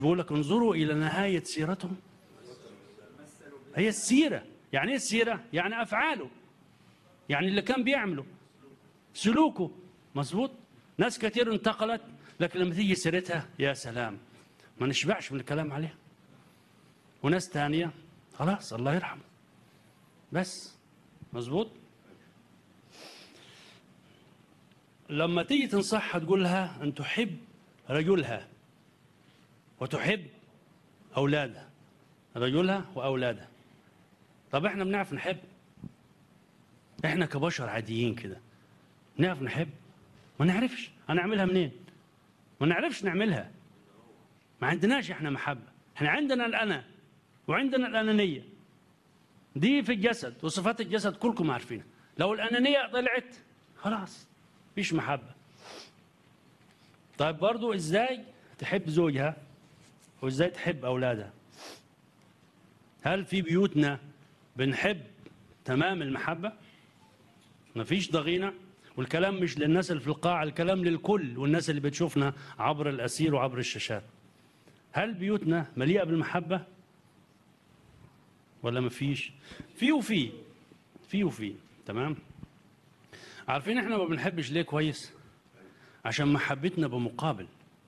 بيقول لك انظروا الى نهايه سيرتهم هي السيره يعني ايه السيره يعني افعاله يعني اللي كان بيعمله سلوكه مظبوط ناس كتير انتقلت لكن لما تيجي سيرتها يا سلام ما نشبعش من الكلام عليها وناس تانية خلاص الله يرحمه بس مظبوط لما تيجي تنصحها تقول لها ان تحب رجلها وتحب اولادها رجلها واولادها طب احنا بنعرف نحب احنا كبشر عاديين كده نعرف نحب ما نعرفش هنعملها منين ما نعرفش نعملها ما عندناش احنا محبه احنا عندنا الانا وعندنا الانانيه دي في الجسد وصفات الجسد كلكم عارفينها لو الانانيه طلعت خلاص مفيش محبه طيب برضو ازاي تحب زوجها وازاي تحب اولادها هل في بيوتنا بنحب تمام المحبه مفيش ضغينه والكلام مش للناس اللي في القاعه الكلام للكل والناس اللي بتشوفنا عبر الاسير وعبر الشاشات هل بيوتنا مليئه بالمحبه ولا مفيش في وفي في وفي تمام عارفين احنا ما بنحبش ليه كويس عشان محبتنا بمقابل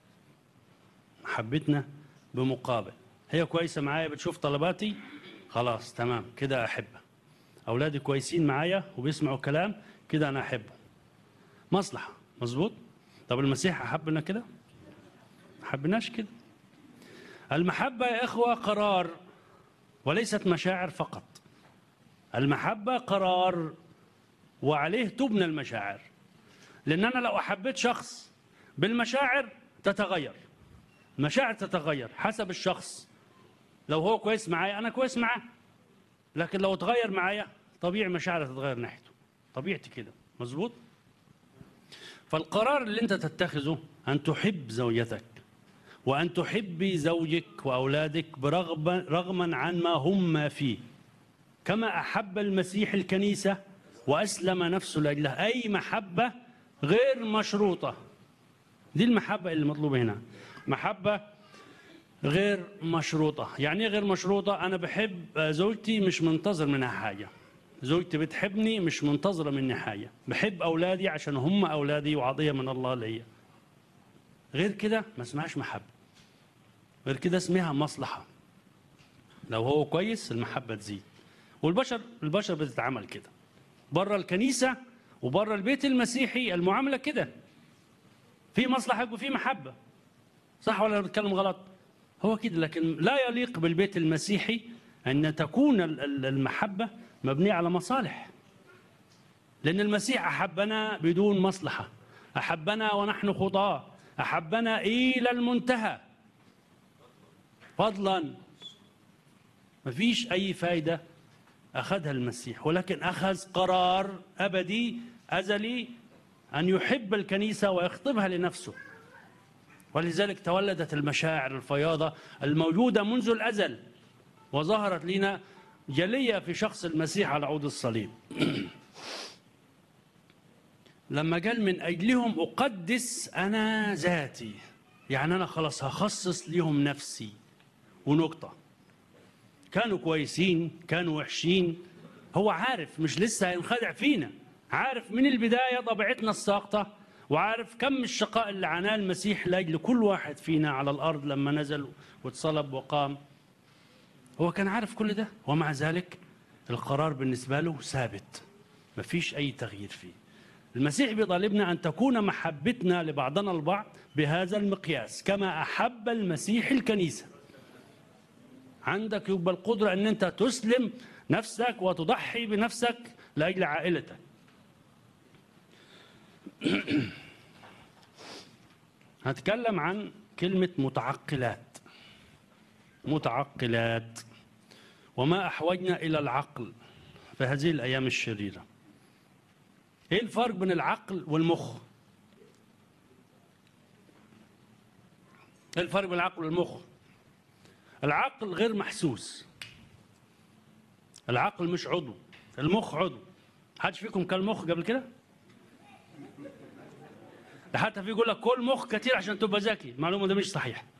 محبتنا بمقابل هي كويسه معايا بتشوف طلباتي خلاص تمام كده احبها اولادي كويسين معايا وبيسمعوا كلام كده انا احبهم مصلحه مظبوط طب المسيح احبنا كده ما حبناش كده المحبه يا اخوه قرار وليست مشاعر فقط المحبه قرار وعليه تبنى المشاعر لان انا لو احبيت شخص بالمشاعر تتغير المشاعر تتغير حسب الشخص لو هو كويس معايا انا كويس معاه لكن لو اتغير معايا طبيعي مشاعري تتغير ناحيته طبيعتي كده مظبوط فالقرار اللي انت تتخذه ان تحب زوجتك وان تحبي زوجك واولادك برغم رغما عن ما هم فيه كما احب المسيح الكنيسه واسلم نفسه لاجلها اي محبه غير مشروطه دي المحبه اللي مطلوبه هنا محبه غير مشروطه يعني ايه غير مشروطه انا بحب زوجتي مش منتظر منها حاجه زوجتي بتحبني مش منتظره مني حاجه بحب اولادي عشان هم اولادي وعطيه من الله ليا غير كده ما اسمهاش محبه غير كده اسمها مصلحه لو هو كويس المحبه تزيد والبشر البشر بتتعامل كده بره الكنيسه وبره البيت المسيحي المعامله كده في مصلحه وفي محبه صح ولا أنا بتكلم غلط هو كده لكن لا يليق بالبيت المسيحي ان تكون المحبه مبنيه على مصالح لان المسيح احبنا بدون مصلحه احبنا ونحن خطاه احبنا الى المنتهى فضلا مفيش اي فايده اخذها المسيح ولكن اخذ قرار ابدي ازلي ان يحب الكنيسه ويخطبها لنفسه ولذلك تولدت المشاعر الفياضه الموجوده منذ الازل وظهرت لنا جليه في شخص المسيح على عود الصليب لما قال من اجلهم اقدس انا ذاتي يعني انا خلاص هخصص ليهم نفسي ونقطه كانوا كويسين كانوا وحشين هو عارف مش لسه هينخدع فينا عارف من البدايه طبيعتنا الساقطه وعارف كم الشقاء اللي عاناه المسيح لاجل كل واحد فينا على الارض لما نزل واتصلب وقام هو كان عارف كل ده ومع ذلك القرار بالنسبه له ثابت مفيش اي تغيير فيه المسيح بيطالبنا ان تكون محبتنا لبعضنا البعض بهذا المقياس كما احب المسيح الكنيسه عندك يبقى القدره ان انت تسلم نفسك وتضحي بنفسك لاجل عائلتك هتكلم عن كلمة متعقلات متعقلات وما أحوجنا إلى العقل في هذه الأيام الشريرة إيه الفرق بين العقل والمخ إيه الفرق بين العقل والمخ العقل غير محسوس العقل مش عضو المخ عضو حدش فيكم كان مخ قبل كده ده حتى في يقول لك كل مخ كتير عشان تبقى ذكي المعلومه ده مش صحيح